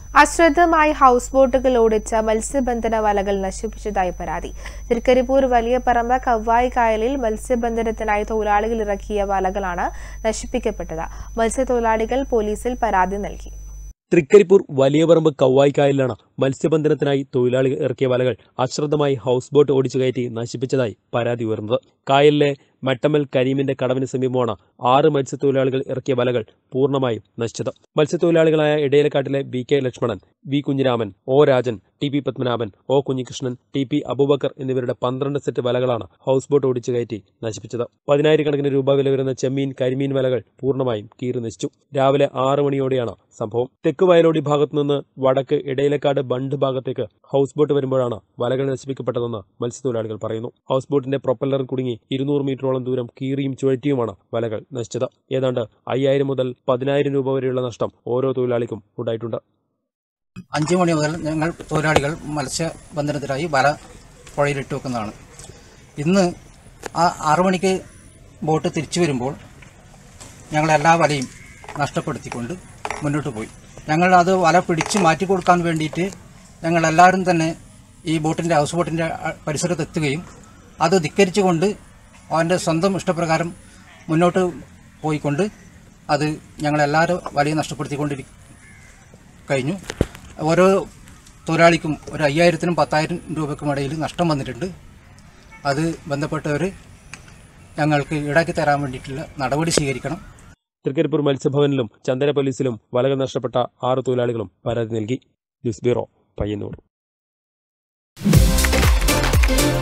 അശ്രദ്ധമായി ഹൗസ് ബോട്ടുകൾ ഓടിച്ച മത്സ്യബന്ധന വലകൾ നശിപ്പിച്ചതായി പരാതി തൃക്കരിപ്പൂർ വലിയ പറമ്പ് കവ്വായി കായലിൽ മത്സ്യബന്ധനത്തിനായി തൊഴിലാളികൾ ഇറക്കിയ വലകളാണ് നശിപ്പിക്കപ്പെട്ടത് മത്സ്യത്തൊഴിലാളികൾ പോലീസിൽ പരാതി നൽകി തൃക്കരിപ്പൂർ വലിയപറമ്പ് കവ്വായിക്കായലിലാണ് മത്സ്യബന്ധനത്തിനായി തൊഴിലാളികൾ ഇറക്കിയ വലകൾ അശ്രദ്ധമായി ഹൗസ് ബോട്ട് ഓടിച്ചു കയറ്റി നശിപ്പിച്ചതായി പരാതി ഉയർന്നത് കായലിലെ മട്ടമ്മൽ കരീമിന്റെ കടവിന് സമീപമാണ് ആറ് മത്സ്യത്തൊഴിലാളികൾ ഇറക്കിയ വലകൾ പൂർണ്ണമായും നശിച്ചത് മത്സ്യത്തൊഴിലാളികളായ ഇടയലക്കാട്ടിലെ V K Lakshmanan V Kunhiraman O Rajan T P Padmanabhan O Kunhikrishnan T P Abubacker എന്നിവരുടെ പന്ത്രണ്ട് സെറ്റ് വലകളാണ് ഹൗസ് ബോട്ട് ഓടിച്ചു കയറ്റി നശിപ്പിച്ചത് പതിനായിരക്കണക്കിന് രൂപ വില വരുന്ന ചെമ്മീൻ കരിമീൻ വലകൾ പൂർണ്ണമായും കീറി നശിച്ചു രാവിലെ ആറ് മണിയോടെയാണ് സംഭവം തെക്ക് വയലോടി ഭാഗത്തുനിന്ന് വടക്ക് ഇടയിലക്കാട് ബണ്ട് ഭാഗത്തേക്ക് ഹൗസ് ബോട്ട് വരുമ്പോഴാണ് വലകൾ നശിപ്പിക്കപ്പെട്ടതെന്ന് മത്സ്യത്തൊഴിലാളികൾ പറയുന്നു ഹൗസ് ബോട്ടിന്റെ പ്രൊപ്പല്ലറിൽ കുടുങ്ങി ഇരുന്നൂറ് മീറ്ററോളം ദൂരം കീറിയും ചുഴറ്റിയുമാണ് വലകൾ നശിച്ചത് ഏതാണ്ട് അയ്യായിരം മുതൽ പതിനായിരം രൂപ വരെയുള്ള നഷ്ടം ഓരോ തൊഴിലാളിക്കും ഉണ്ടായിട്ടുണ്ട് അഞ്ച് മണി മുതൽ ഞങ്ങൾ തൊഴിലാളികൾ മത്സ്യബന്ധനത്തിനായി വല പുഴയിലിട്ട് വെക്കുന്നതാണ് ഇന്ന് ആ ആറു മണിക്ക് ബോട്ട് തിരിച്ചു വരുമ്പോൾ ഞങ്ങൾ എല്ലാ വലയും നഷ്ടപ്പെടുത്തിക്കൊണ്ട് മുന്നോട്ട് പോയി ഞങ്ങൾ അത് വല പിടിച്ച് മാറ്റി കൊടുക്കാൻ വേണ്ടിയിട്ട് ഞങ്ങൾ എല്ലാവരും തന്നെ ഈ ബോട്ടിൻ്റെ ഹൗസ് ബോട്ടിൻ്റെ പരിസരത്ത് എത്തുകയും അത് ധിക്കരിച്ചുകൊണ്ട് അവൻ്റെ സ്വന്തം ഇഷ്ടപ്രകാരം മുന്നോട്ട് പോയിക്കൊണ്ട് അത് ഞങ്ങളെല്ലാവരും വലയും നഷ്ടപ്പെടുത്തിക്കൊണ്ടിരി കഴിഞ്ഞു ഓരോ തൊഴിലാളിക്കും ഒരു അയ്യായിരത്തിനും പത്തായിരം രൂപയ്ക്കും ഇടയിൽ നഷ്ടം വന്നിട്ടുണ്ട് അത് ബന്ധപ്പെട്ടവർ ഞങ്ങൾക്ക് ഈടാക്കി തരാൻ വേണ്ടിയിട്ടുള്ള നടപടി സ്വീകരിക്കണം തൃക്കരിപ്പൂർ മത്സ്യഭവനിലും ചന്ദന പോലീസിലും വലകൾ നഷ്ടപ്പെട്ട ആറ് തൊഴിലാളികളും പരാതി നൽകി ന്യൂസ് ബ്യൂറോ പയ്യന്നൂർ